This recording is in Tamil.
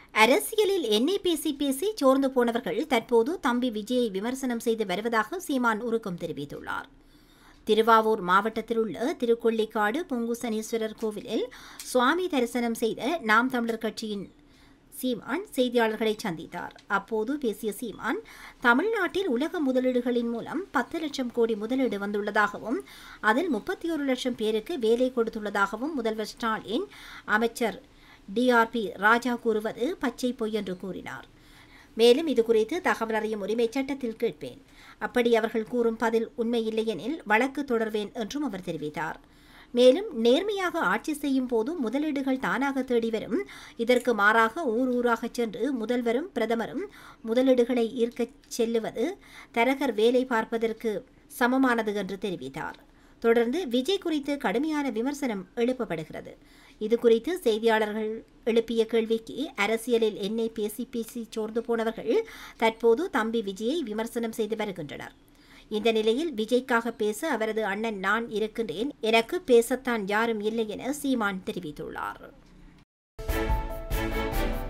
அரசியலில் என்னை பேசி பேசி சோர்ந்து போனவர்கள் தற்போது தம்பி விஜயை விமர்சனம் செய்து வருவதாக சீமான் உருக்கம் தெரிவித்துள்ளார் திருவாவூர் மாவட்டத்தில் உள்ள திருக்கொள்ளிக்காடு பொங்குசனீஸ்வரர் கோவிலில் சுவாமி தரிசனம் செய்த நாம் தமிழர் கட்சியின் சீமான் செய்தியாளர்களை சந்தித்தார் அப்போது பேசிய சீமான் தமிழ்நாட்டில் உலக முதலீடுகளின் மூலம் பத்து லட்சம் கோடி முதலீடு வந்துள்ளதாகவும் அதில் முப்பத்தி ஒரு லட்சம் பேருக்கு வேலை கொடுத்துள்ளதாகவும் முதல்வர் ஸ்டாலின் அமைச்சர் டிஆர்பி ராஜா கூறுவது பச்சை பொய் என்று கூறினார் மேலும் இது குறித்து தகவல் அறியும் உரிமை சட்டத்தில் கேட்பேன் அப்படி அவர்கள் கூறும் பதில் உண்மை இல்லையெனில் வழக்கு தொடர்வேன் என்றும் அவர் தெரிவித்தார் மேலும் நேர்மையாக ஆட்சி செய்யும் போது முதலீடுகள் தானாக தேடி வரும் இதற்கு மாறாக ஊர் ஊராக சென்று முதல்வரும் பிரதமரும் முதலீடுகளை ஈர்க்கச் செல்லுவது தரகர் வேலை பார்ப்பதற்கு சமமானது என்று தெரிவித்தார் தொடர்ந்து விஜய் குறித்து கடுமையான விமர்சனம் எழுப்பப்படுகிறது இது குறித்து செய்தியாளர்கள் எழுப்பிய கேள்விக்கு அரசியலில் என்னை பேசி பேசி சோர்ந்து போனவர்கள் தற்போது தம்பி விஜயை விமர்சனம் செய்து வருகின்றனர் இந்த நிலையில் விஜய்க்காக பேச அவரது அண்ணன் நான் இருக்கின்றேன் எனக்கு பேசத்தான் யாரும் இல்லை என சீமான் தெரிவித்துள்ளார்